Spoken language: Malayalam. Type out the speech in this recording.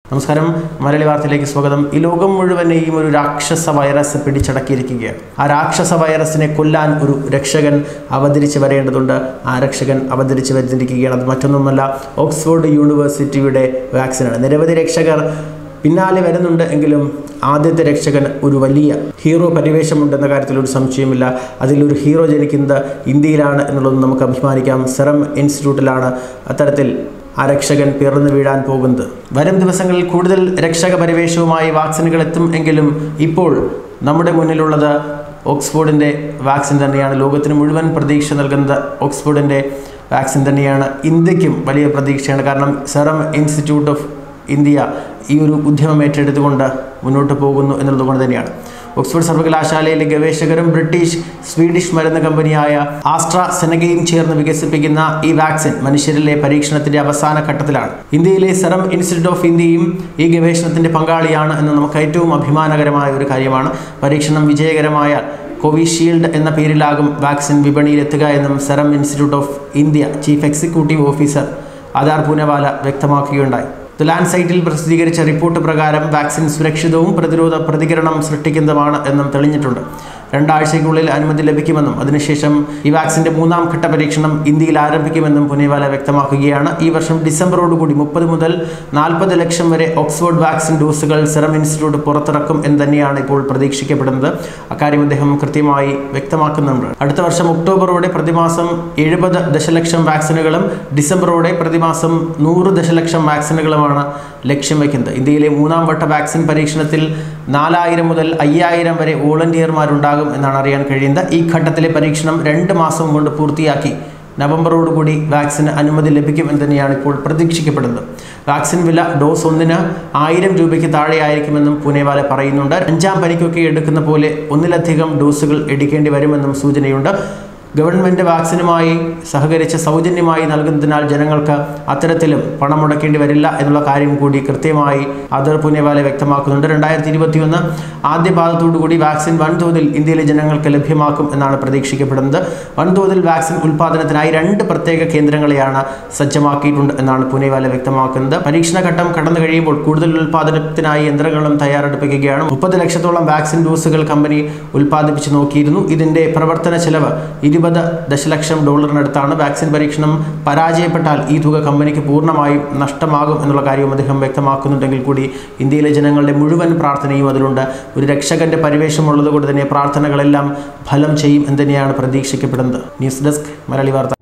നമസ്കാരം മലയാളി വാർത്തയിലേക്ക് സ്വാഗതം ഈ ലോകം മുഴുവനെയും ഒരു രാക്ഷസ വൈറസ് പിടിച്ചടക്കിയിരിക്കുകയാണ് ആ രാക്ഷസ വൈറസിനെ കൊല്ലാൻ ഒരു രക്ഷകൻ അവതരിച്ച് വരേണ്ടതുണ്ട് ആ രക്ഷകൻ അവതരിച്ച് വരുന്നിരിക്കുകയാണ് അത് മറ്റൊന്നുമല്ല ഓക്സ്ഫോർഡ് യൂണിവേഴ്സിറ്റിയുടെ വാക്സിനാണ് നിരവധി രക്ഷകർ പിന്നാലെ വരുന്നുണ്ട് എങ്കിലും ആദ്യത്തെ രക്ഷകൻ ഒരു വലിയ ഹീറോ പരിവേഷമുണ്ടെന്ന കാര്യത്തിൽ ഒരു സംശയമില്ല അതിലൊരു ഹീറോ ജനിക്കുന്നത് ഇന്ത്യയിലാണ് എന്നുള്ളത് നമുക്ക് അഭിമാനിക്കാം സെറം ഇൻസ്റ്റിറ്റ്യൂട്ടിലാണ് അത്തരത്തിൽ ആ രക്ഷകൻ പിറന്നു വീഴാൻ പോകുന്നത് വരും ദിവസങ്ങളിൽ കൂടുതൽ രക്ഷക പരിവേഷവുമായി വാക്സിനുകൾ എത്തും എങ്കിലും ഇപ്പോൾ നമ്മുടെ മുന്നിലുള്ളത് ഓക്സ്ഫോർഡിൻ്റെ വാക്സിൻ തന്നെയാണ് ലോകത്തിന് മുഴുവൻ പ്രതീക്ഷ നൽകുന്നത് ഓക്സ്ഫോർഡിൻ്റെ വാക്സിൻ തന്നെയാണ് ഇന്ത്യക്കും വലിയ പ്രതീക്ഷയാണ് കാരണം സെറം ഇൻസ്റ്റിറ്റ്യൂട്ട് ഓഫ് ഇന്ത്യ ഈ ഒരു ഉദ്യമം ഏറ്റെടുത്തുകൊണ്ട് മുന്നോട്ട് പോകുന്നു എന്നുള്ളത് കൊണ്ട് തന്നെയാണ് ഓക്സ്ഫോർഡ് സർവകലാശാലയിലെ ഗവേഷകരും ബ്രിട്ടീഷ് സ്വീഡിഷ് മരുന്ന് കമ്പനിയായ ആസ്ട്ര സെനഗയും ചേർന്ന് വികസിപ്പിക്കുന്ന ഈ വാക്സിൻ മനുഷ്യരിലെ പരീക്ഷണത്തിന്റെ അവസാന ഘട്ടത്തിലാണ് ഇന്ത്യയിലെ സെറം ഇൻസ്റ്റിറ്റ്യൂട്ട് ഓഫ് ഇന്ത്യയും ഈ ഗവേഷണത്തിന്റെ പങ്കാളിയാണ് എന്ന് നമുക്ക് ഏറ്റവും അഭിമാനകരമായ ഒരു കാര്യമാണ് പരീക്ഷണം വിജയകരമായാൽ കോവിഷീൽഡ് എന്ന പേരിലാകും വാക്സിൻ വിപണിയിലെത്തുക എന്നും serum institute of India chief executive officer Adar Poonawalla വ്യക്തമാക്കുകയുണ്ടായി ദ ലാൻഡ് സൈറ്റിൽ പ്രസിദ്ധീകരിച്ച റിപ്പോർട്ട് പ്രകാരം വാക്സിൻ സുരക്ഷിതവും പ്രതിരോധ പ്രതികരണം സൃഷ്ടിക്കുന്നതുമാണ് എന്നും തെളിഞ്ഞിട്ടുണ്ട് രണ്ടാഴ്ചയ്ക്കുള്ളിൽ അനുമതി ലഭിക്കുമെന്നും അതിനുശേഷം ഈ വാക്സിന്റെ മൂന്നാം ഘട്ട പരീക്ഷണം ഇന്ത്യയിൽ ആരംഭിക്കുമെന്നും പുനേവാല വ്യക്തമാക്കുകയാണ് ഈ വർഷം ഡിസംബറോടുകൂടി മുപ്പത് മുതൽ നാൽപ്പത് ലക്ഷം വരെ ഓക്സ്ഫോർഡ് വാക്സിൻ ഡോസുകൾ സെറം ഇൻസ്റ്റിറ്റ്യൂട്ട് പുറത്തിറക്കും എന്ന് തന്നെയാണ് ഇപ്പോൾ പ്രതീക്ഷിക്കപ്പെടുന്നത് അക്കാര്യം അദ്ദേഹം കൃത്യമായി വ്യക്തമാക്കുന്നുണ്ട് അടുത്ത വർഷം ഒക്ടോബറോടെ പ്രതിമാസം എഴുപത് ദശലക്ഷം വാക്സിനുകളും ഡിസംബറോടെ പ്രതിമാസം നൂറ് ദശലക്ഷം വാക്സിനുകളുമാണ് ലക്ഷ്യം വയ്ക്കുന്നത് ഇന്ത്യയിലെ മൂന്നാം വട്ട വാക്സിൻ പരീക്ഷണത്തിൽ നാലായിരം മുതൽ അയ്യായിരം വരെ വോളണ്ടിയർമാരുണ്ടാകും എന്നാണ് അറിയാൻ കഴിയുന്നത് ഈ ഘട്ടത്തിലെ പരീക്ഷണം രണ്ട് മാസം കൊണ്ട് പൂർത്തിയാക്കി നവംബറോടുകൂടി വാക്സിന് അനുമതി ലഭിക്കും എന്ന് തന്നെയാണ് ഇപ്പോൾ പ്രതീക്ഷിക്കപ്പെടുന്നത് വാക്സിൻ വില ഡോസ് ഒന്നിന് ആയിരം രൂപയ്ക്ക് താഴെയായിരിക്കുമെന്നും പൂനെവാല പറയുന്നുണ്ട് അഞ്ചാം പനിക്കൊക്കെ എടുക്കുന്ന പോലെ ഒന്നിലധികം ഡോസുകൾ എടുക്കേണ്ടി വരുമെന്നും സൂചനയുണ്ട് ഗവൺമെൻറ് വാക്സിനുമായി സഹകരിച്ച് സൗജന്യമായി നൽകുന്നതിനാൽ ജനങ്ങൾക്ക് അത്തരത്തിലും പണം മുടക്കേണ്ടി വരില്ല എന്നുള്ള കാര്യം കൂടി കൃത്യമായി അതർ പുണ്യവാല വ്യക്തമാക്കുന്നുണ്ട് രണ്ടായിരത്തി ഇരുപത്തിയൊന്ന് ആദ്യ പാദത്തോടുകൂടി വാക്സിൻ വൻതോതിൽ ഇന്ത്യയിലെ ജനങ്ങൾക്ക് ലഭ്യമാക്കും എന്നാണ് പ്രതീക്ഷിക്കപ്പെടുന്നത് വൻതോതിൽ വാക്സിൻ ഉൽപ്പാദനത്തിനായി രണ്ട് പ്രത്യേക കേന്ദ്രങ്ങളെയാണ് സജ്ജമാക്കിയിട്ടുണ്ട് എന്നാണ് പുനെവാല വ്യക്തമാക്കുന്നത് പരീക്ഷണഘട്ടം കടന്നു കഴിയുമ്പോൾ കൂടുതൽ ഉൽപ്പാദനത്തിനായി യന്ത്രങ്ങളും തയ്യാറെടുപ്പിക്കുകയാണ് മുപ്പത് ലക്ഷത്തോളം വാക്സിൻ ഡോസുകൾ കമ്പനി ഉൽപ്പാദിപ്പിച്ച് നോക്കിയിരുന്നു ഇതിന്റെ പ്രവർത്തന ചെലവ് ഇരുപത് ദശലക്ഷം ഡോളറിനടുത്താണ് വാക്സിൻ പരീക്ഷണം പരാജയപ്പെട്ടാൽ ഈ തുക കമ്പനിക്ക് പൂർണ്ണമായും നഷ്ടമാകും എന്നുള്ള കാര്യവും അദ്ദേഹം വ്യക്തമാക്കുന്നുണ്ടെങ്കിൽ കൂടി ഇന്ത്യയിലെ ജനങ്ങളുടെ മുഴുവൻ പ്രാർത്ഥനയും അതിലുണ്ട് ഒരു രക്ഷകന്റെ പരിവേഷമുള്ളത് കൊണ്ട് തന്നെ പ്രാർത്ഥനകളെല്ലാം ഫലം ചെയ്യും എന്ന് തന്നെയാണ് പ്രതീക്ഷിക്കപ്പെടുന്നത് ന്യൂസ് ഡെസ്ക് മലയാളി വാർത്ത